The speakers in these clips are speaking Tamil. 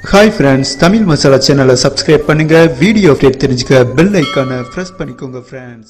ஹாய் ஃப்ரெண்ட்ஸ் தமிழ் மசாலா சேனலை சப்ஸ்கிரைப் பண்ணுங்க வீடியோ அப்டேட் தெரிஞ்சுக்க பெல் ஐக்கானை ப்ரெஸ் பண்ணிக்கோங்க ஃப்ரெண்ட்ஸ்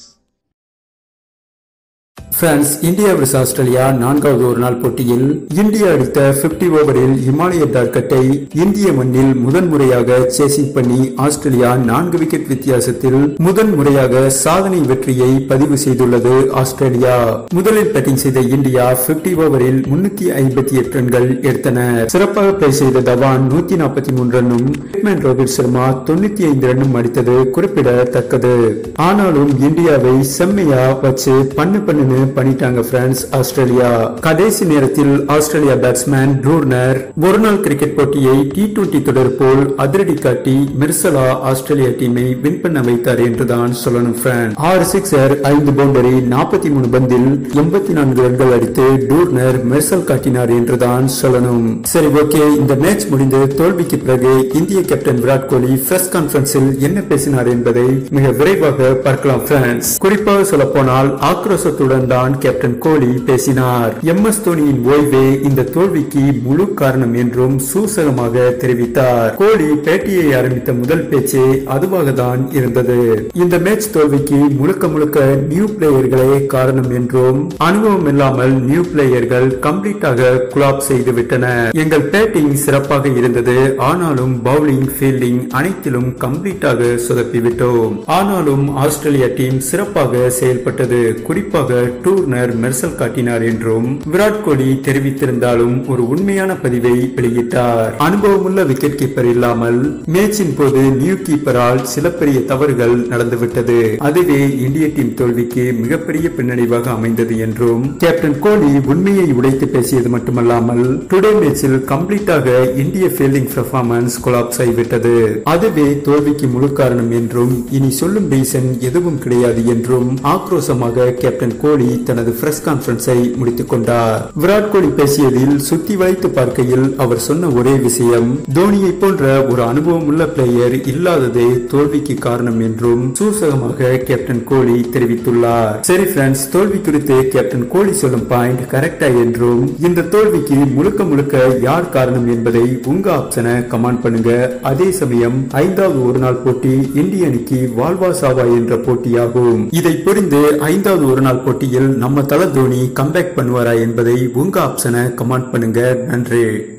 பிரான்ஸ் இந்தியா vs ஆஸ்திரேலியா நான்காவது ஒரு நாள் போட்டியில் இந்தியா அடித்த 50 ஓவரில் இமாலய டார்கட்டை இந்திய மண்ணில் முதன் முறையாக சேசிங் பண்ணி ஆஸ்திரேலியா நான்கு விக்கெட் வித்தியாசத்தில் முதன் முறையாக சாதனை வெற்றியை பதிவு செய்துள்ளது ஆஸ்திரேலியா முதலில் பேட்டிங் செய்த இந்தியா 50 ஓவரில் முன்னூத்தி ஐம்பத்தி எட்டு ரன்கள் எடுத்தனர் சிறப்பாக பிளே செய்த தவான் நூத்தி நாற்பத்தி மூன்று ரன்னும் பேட்மேன் ரோஹித் சர்மா தொண்ணூத்தி ஐந்து ரன்னும் அடித்தது குறிப்பிடத்தக்கது ஆனாலும் இந்தியாவை செம்மையா வச்சு பண்ணு பண்ணுன்னு பண்ணிட்டாங்க பிரான்ஸ் ஆஸ்திரேலியா கடைசி நேரத்தில் ஆஸ்திரேலியா பேட்ஸ்மேன் ப்ரூர்னர் ஒரு நாள் கிரிக்கெட் போட்டியை டி டுவெண்டி தொடர் போல் அதிரடி காட்டி மெர்சலா ஆஸ்திரேலியா டீமை வின் பண்ண வைத்தார் என்றுதான் சொல்லணும் பிரான்ஸ் ஆறு சிக்ஸர் ஐந்து பவுண்டரி நாற்பத்தி மூணு பந்தில் எண்பத்தி நான்கு ரன்கள் அடித்து டூர்னர் மெர்சல் காட்டினார் என்றுதான் சொல்லணும் சரி ஓகே இந்த மேட்ச் முடிந்து தோல்விக்கு பிறகு இந்திய கேப்டன் விராட் கோலி பிரஸ் கான்பரன்ஸில் என்ன பேசினார் என்பதை மிக விரைவாக பார்க்கலாம் பிரான்ஸ் குறிப்பாக சொல்ல போனால் ஆக்ரோஷத்துடன் தான் கேப்டன் கோலி பேசினார் எம் எஸ் தோனியின் ஓய்வே இந்த தோல்விக்கு முழு காரணம் என்றும் சூசகமாக தெரிவித்தார் கோலி பேட்டியை ஆரம்பித்த முதல் பேச்சே அதுவாக தான் இருந்தது இந்த மேட்ச் தோல்விக்கு முழுக்க முழுக்க நியூ பிளேயர்களே காரணம் என்றும் அனுபவம் இல்லாமல் நியூ பிளேயர்கள் கம்ப்ளீட்டாக குலாப் செய்து விட்டனர் எங்கள் பேட்டிங் சிறப்பாக இருந்தது ஆனாலும் பவுலிங் ஃபீல்டிங் அனைத்திலும் கம்ப்ளீட்டாக சொதப்பிவிட்டோம் ஆனாலும் ஆஸ்திரேலியா டீம் சிறப்பாக செயல்பட்டது குறிப்பாக டூர்னர் மெர்சல் காட்டினார் என்றும் விராட் கோலி தெரிவித்திருந்தாலும் ஒரு உண்மையான பதிவை வெளியிட்டார் அனுபவமுள்ள விக்கெட் கீப்பர் இல்லாமல் மேட்சின் போது நியூ கீப்பரால் சில பெரிய தவறுகள் நடந்துவிட்டது அதுவே இந்திய டீம் தோல்விக்கு மிகப்பெரிய பின்னடைவாக அமைந்தது என்றும் கேப்டன் கோலி உண்மையை உடைத்து பேசியது மட்டுமல்லாமல் டுடே மேட்சில் கம்ப்ளீட்டாக இந்திய ஃபீல்டிங் பெர்ஃபார்மன்ஸ் கொலாப்ஸ் ஆகிவிட்டது அதுவே தோல்விக்கு முழு காரணம் என்றும் இனி சொல்லும் ரீசன் எதுவும் கிடையாது என்றும் ஆக்ரோஷமாக கேப்டன் கோலி தனது பிரஸ் கான்பரன்ஸை முடித்துக் கொண்டார் விராட் கோலி பேசியதில் சுத்தி வளைத்து பார்க்கையில் அவர் சொன்ன ஒரே விஷயம் தோனியை போன்ற ஒரு அனுபவம் உள்ள பிளேயர் இல்லாததே தோல்விக்கு காரணம் என்றும் சூசகமாக கேப்டன் கோலி தெரிவித்துள்ளார் சரி ஃப்ரெண்ட்ஸ் தோல்வி குறித்து கேப்டன் கோலி சொல்லும் பாயிண்ட் கரெக்டா என்றும் இந்த தோல்விக்கு முழுக்க முழுக்க யார் காரணம் என்பதை உங்க ஆப்ஷனை கமெண்ட் பண்ணுங்க அதே சமயம் ஐந்தாவது ஒரு நாள் போட்டி இந்திய அணிக்கு வாழ்வா சாவா என்ற போட்டியாகும் இதை புரிந்து ஐந்தாவது ஒரு நாள் போட்டியில் நம்ம தல தோனி கம்பேக் பண்ணுவாரா என்பதை உங்க ஆப்ஷனை கமெண்ட் பண்ணுங்க நன்றி